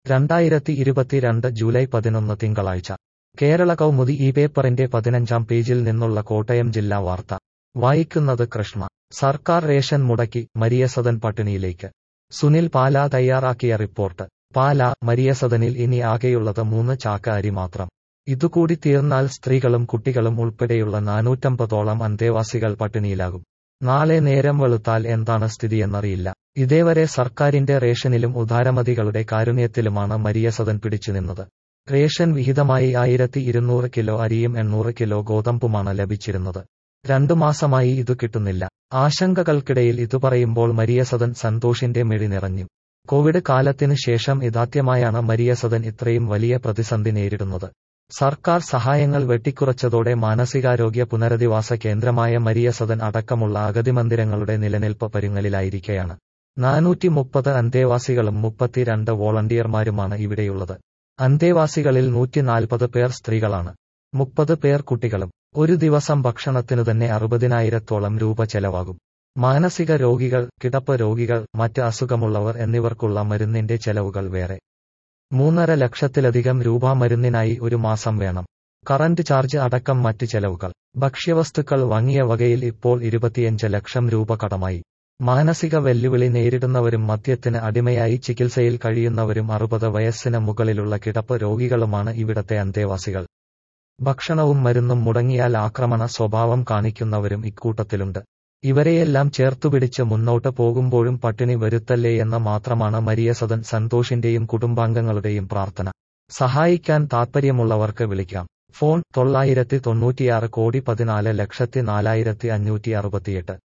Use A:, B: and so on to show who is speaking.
A: രണ്ടായിരത്തി ഇരുപത്തിരണ്ട് ജൂലൈ പതിനൊന്ന് തിങ്കളാഴ്ച കേരള കൗമുദി ഈ പേപ്പറിന്റെ പതിനഞ്ചാം പേജിൽ നിന്നുള്ള കോട്ടയം ജില്ലാ വാർത്ത വായിക്കുന്നത് കൃഷ്ണ സർക്കാർ റേഷൻ മുടക്കി മരിയസദൻ പട്ടിണിയിലേക്ക് സുനിൽ പാല തയ്യാറാക്കിയ റിപ്പോർട്ട് പാല മരിയസദനിൽ ഇനി ആകെയുള്ളത് മൂന്ന് ചാക്ക അരി മാത്രം ഇതുകൂടി തീർന്നാൽ സ്ത്രീകളും കുട്ടികളും ഉൾപ്പെടെയുള്ള നാനൂറ്റമ്പതോളം അന്തേവാസികൾ പട്ടിണിയിലാകും നാളെ നേരം വെളുത്താൽ എന്താണ് സ്ഥിതിയെന്നറിയില്ല ഇതേവരെ സർക്കാരിന്റെ റേഷനിലും ഉദാരമതികളുടെ കാരുണ്യത്തിലുമാണ് മരിയസദൻ പിടിച്ചുനിന്നത് റേഷൻ വിഹിതമായി ആയിരത്തി ഇരുന്നൂറ് കിലോ അരിയും എണ്ണൂറ് കിലോ ഗോതമ്പുമാണ് ലഭിച്ചിരുന്നത് രണ്ടു മാസമായി ഇതു കിട്ടുന്നില്ല ആശങ്കകൾക്കിടയിൽ ഇതു പറയുമ്പോൾ മരിയസദൻ സന്തോഷിന്റെ മിഴി നിറഞ്ഞു കോവിഡ് കാലത്തിനു ശേഷം ഇതാദ്യമായാണ് മരിയസദൻ ഇത്രയും വലിയ പ്രതിസന്ധി നേരിടുന്നത് സർക്കാർ സഹായങ്ങൾ വെട്ടിക്കുറച്ചതോടെ മാനസികാരോഗ്യ പുനരധിവാസ കേന്ദ്രമായ മരിയസദൻ അടക്കമുള്ള അഗതി മന്ദിരങ്ങളുടെ നിലനിൽപ്പ് പരുങ്ങലിലായിരിക്കെയാണ് നാനൂറ്റി മുപ്പത് അന്തേവാസികളും മുപ്പത്തിരണ്ട് വോളണ്ടിയർമാരുമാണ് ഇവിടെയുള്ളത് അന്തേവാസികളിൽ നൂറ്റിനാൽപ്പത് പേർ സ്ത്രീകളാണ് മുപ്പത് പേർ കുട്ടികളും ഒരു ദിവസം ഭക്ഷണത്തിനു തന്നെ അറുപതിനായിരത്തോളം രൂപ ചെലവാകും മാനസിക രോഗികൾ കിടപ്പ് രോഗികൾ മറ്റ് അസുഖമുള്ളവർ എന്നിവർക്കുള്ള മരുന്നിന്റെ ചെലവുകൾ വേറെ മൂന്നര ലക്ഷത്തിലധികം രൂപ മരുന്നിനായി ഒരു മാസം വേണം കറന്റ് ചാർജ് അടക്കം മറ്റ് ചെലവുകൾ ഭക്ഷ്യവസ്തുക്കൾ വാങ്ങിയ വകയിൽ ഇപ്പോൾ ഇരുപത്തിയഞ്ച് ലക്ഷം രൂപ കടമായി മാനസിക വെല്ലുവിളി നേരിടുന്നവരും മദ്യത്തിന് അടിമയായി ചികിത്സയിൽ കഴിയുന്നവരും അറുപത് വയസ്സിന് മുകളിലുള്ള കിടപ്പ് രോഗികളുമാണ് ഇവിടത്തെ അന്തേവാസികൾ ഭക്ഷണവും മരുന്നും മുടങ്ങിയാൽ ആക്രമണ സ്വഭാവം കാണിക്കുന്നവരും ഇക്കൂട്ടത്തിലുണ്ട് ഇവരെയെല്ലാം ചേർത്തുപിടിച്ച് മുന്നോട്ട് പോകുമ്പോഴും പട്ടിണി വരുത്തല്ലേ എന്ന് മാത്രമാണ് മരിയസദൻ സന്തോഷിന്റെയും കുടുംബാംഗങ്ങളുടെയും പ്രാർത്ഥന സഹായിക്കാൻ താൽപ്പര്യമുള്ളവർക്ക് വിളിക്കാം ഫോൺ തൊള്ളായിരത്തി തൊണ്ണൂറ്റിയാറ് കോടി പതിനാല് ലക്ഷത്തി നാലായിരത്തി അഞ്ഞൂറ്റി അറുപത്തിയെട്ട്